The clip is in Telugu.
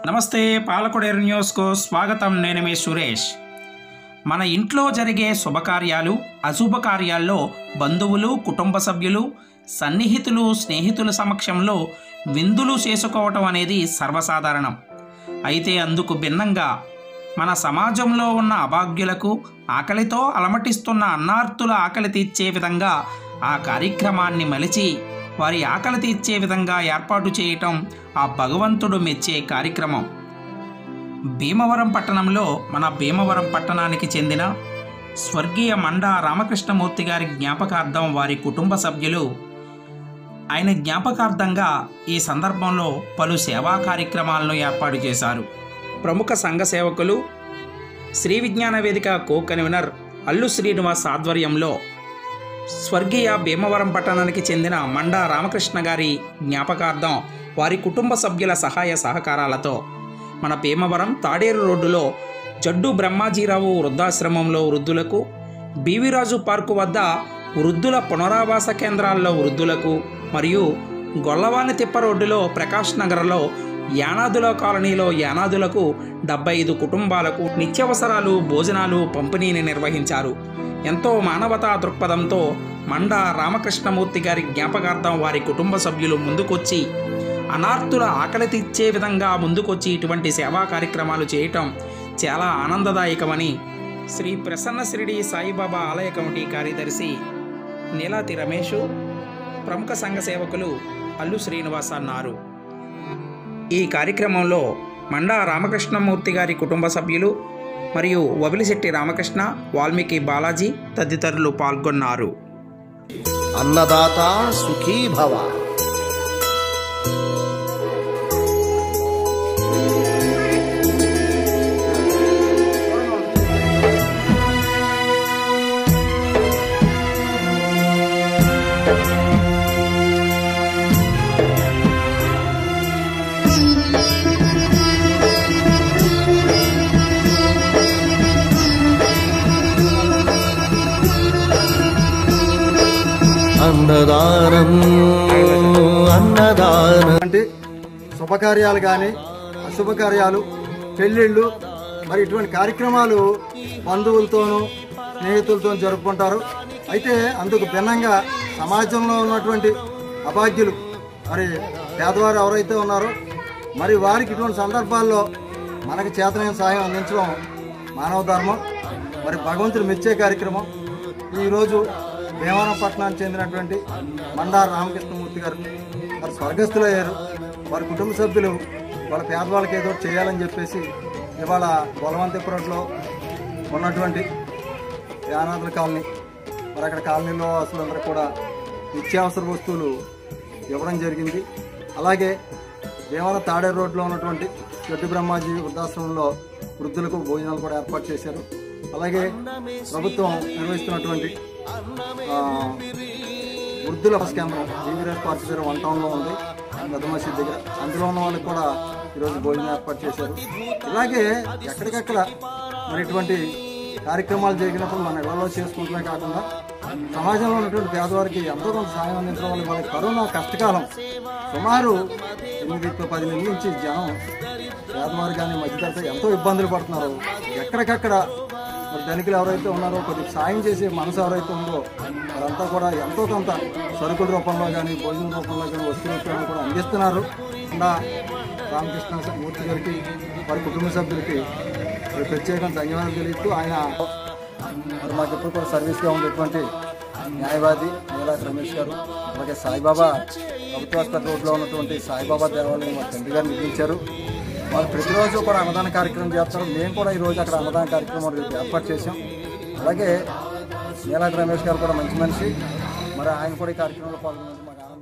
నమస్తే పాలకొడేరు న్యూస్కు స్వాగతం నేను మీ సురేష్ మన ఇంట్లో జరిగే శుభకార్యాలు అశుభకార్యాల్లో బంధువులు కుటుంబ సభ్యులు సన్నిహితులు స్నేహితుల సమక్షంలో విందులు చేసుకోవటం అనేది సర్వసాధారణం అయితే అందుకు భిన్నంగా మన సమాజంలో ఉన్న అభాగ్యులకు ఆకలితో అలమటిస్తున్న అన్నార్తుల ఆకలి తీర్చే విధంగా ఆ కార్యక్రమాన్ని మలిచి వారి ఆకలి తీర్చే విధంగా ఏర్పాటు చేయటం ఆ భగవంతుడు మెచ్చే కార్యక్రమం భీమవరం పట్టణంలో మన భీమవరం పట్టణానికి చెందిన స్వర్గీయ మండా రామకృష్ణమూర్తి గారి జ్ఞాపకార్థం వారి కుటుంబ సభ్యులు ఆయన జ్ఞాపకార్థంగా ఈ సందర్భంలో పలు సేవా కార్యక్రమాలను ఏర్పాటు చేశారు ప్రముఖ సంఘ సేవకులు శ్రీ విజ్ఞాన వేదిక కో కన్వీనర్ అల్లు శ్రీనివాస్ ఆధ్వర్యంలో స్వర్గీయ భీమవరం పట్టణానికి చెందిన మండా రామకృష్ణ గారి జ్ఞాపకార్థం వారి కుటుంబ సభ్యుల సహాయ సహకారాలతో మన భీమవరం తాడేరు రోడ్డులో జడ్డు బ్రహ్మాజీరావు వృద్ధాశ్రమంలో వృద్ధులకు బీవీరాజు పార్కు వద్ద వృద్ధుల పునరావాస కేంద్రాల్లో వృద్ధులకు మరియు గొల్లవాని తిప్ప రోడ్డులో ప్రకాష్ నగర్లో యానాదుల కాలనీలో యానాదులకు డెబ్బై ఐదు కుటుంబాలకు నిత్యావసరాలు భోజనాలు పంపిణీని నిర్వహించారు ఎంతో మానవతా దృక్పథంతో మండా రామకృష్ణమూర్తి గారి జ్ఞాపకార్థం వారి కుటుంబ సభ్యులు ముందుకొచ్చి అనార్తుల ఆకలి తీర్చే విధంగా ముందుకొచ్చి ఇటువంటి సేవా కార్యక్రమాలు చేయటం చాలా ఆనందదాయకమని శ్రీ ప్రసన్న శిరిడి సాయిబాబా ఆలయ కమిటీ కార్యదర్శి నీలాతి రమేష్ ప్రముఖ సంఘ సేవకులు అల్లు శ్రీనివాస్ అన్నారు ఈ కార్యక్రమంలో మండా రామకృష్ణమూర్తి గారి కుటుంబ సభ్యులు మరియు వబిలిశెట్టి రామకృష్ణ వాల్మీకి బాలాజీ తదితరులు పాల్గొన్నారు అన్నదాత సుఖీ భవ అన్నదానం అన్నదానం వంటి శుభకార్యాలు కానీ అశుభకార్యాలు పెళ్ళిళ్ళు మరి ఇటువంటి కార్యక్రమాలు బంధువులతోనూ స్నేహితులతో జరుపుకుంటారు అయితే అందుకు భిన్నంగా సమాజంలో ఉన్నటువంటి అభాగ్యులు మరి పేదవారు ఎవరైతే ఉన్నారో మరి వారికి ఇటువంటి సందర్భాల్లో మనకు చేతనైన సహాయం అందించడం మానవ ధర్మం మరి భగవంతుడు మెచ్చే కార్యక్రమం ఈరోజు భీమవరం పట్టణానికి చెందినటువంటి మండార రామకృష్ణమూర్తి గారు వారు స్వర్గస్థులయ్యారు వారి కుటుంబ సభ్యులు వాళ్ళ పేదవాళ్ళకి ఏదో ఒకటి చేయాలని చెప్పేసి ఇవాళ బలవంతపురంలో ఉన్నటువంటి యానాదుల కాలనీ మరి అక్కడ కాలనీలో అసలు కూడా నిత్యావసర వస్తువులు ఇవ్వడం జరిగింది అలాగే భీమవరం తాడేరు రోడ్లో ఉన్నటువంటి చెట్టు బ్రహ్మాజీ వృద్ధాశ్రమంలో వృద్ధులకు భోజనాలు కూడా ఏర్పాటు చేశారు అలాగే ప్రభుత్వం నిర్వహిస్తున్నటువంటి ఆ, వృద్ధుల బస్ కేంద్రం జీవీరాజ్ పార్క్ దగ్గర వన్ టౌన్లో ఉంది పెద్ద మసీద్ దగ్గర అందులో ఉన్న వాళ్ళకి కూడా ఈరోజు భోజనం ఏర్పాటు చేశారు ఇలాగే ఎక్కడికక్కడ మరి ఇటువంటి కార్యక్రమాలు జరిగినప్పుడు మన ఇళ్లలో చేసుకుంటమే కాకుండా సమాజంలో ఉన్నటువంటి పేదవారికి ఎంతో కొంత సాయం అందించడం వల్ల వాళ్ళకి కరోనా కష్టకాలం సుమారు ఎనిమిది టు పది నెలల నుంచి జనం పేదవారు కానీ మధ్యతరగతి ఎంతో ఇబ్బందులు పడుతున్నారు ఎక్కడికక్కడ మరి ధనికులు ఎవరైతే ఉన్నారో కొద్దిగా సాయం చేసే మనసు ఎవరైతే ఉందో వారంతా కూడా ఎంతో కొంత సరుకుల రూపంలో కానీ భోజనం రూపంలో కానీ వస్తువుల రూపంలో కూడా అందిస్తున్నారు నా రామకృష్ణ మూర్తి గారికి వారి కుటుంబ సభ్యులకి మరి ప్రత్యేకంగా ధన్యవాదాలు తెలియస్తూ ఆయన మరి మాకు ఎప్పుడు కూడా సర్వీస్గా ఉండేటువంటి న్యాయవాది నీలాక రమేష్ గారు అలాగే సాయిబాబా ప్రభుత్వ హాస్పిటల్ రోడ్లో ఉన్నటువంటి సాయిబాబా దేవాలయం మా తండ్రి గారు నిర్మించారు వాళ్ళు ప్రతిరోజు కూడా అన్నదాన కార్యక్రమం చేస్తారు మేము కూడా ఈరోజు అక్కడ అన్నదాన కార్యక్రమం రేపు ఏర్పాటు చేసాం అలాగే నీలాక రమేష్ గారు కూడా మంచి మనిషి మరి ఆయన కూడా ఈ కార్యక్రమంలో పాల్గొన్నందుకు మాకు ఆనందం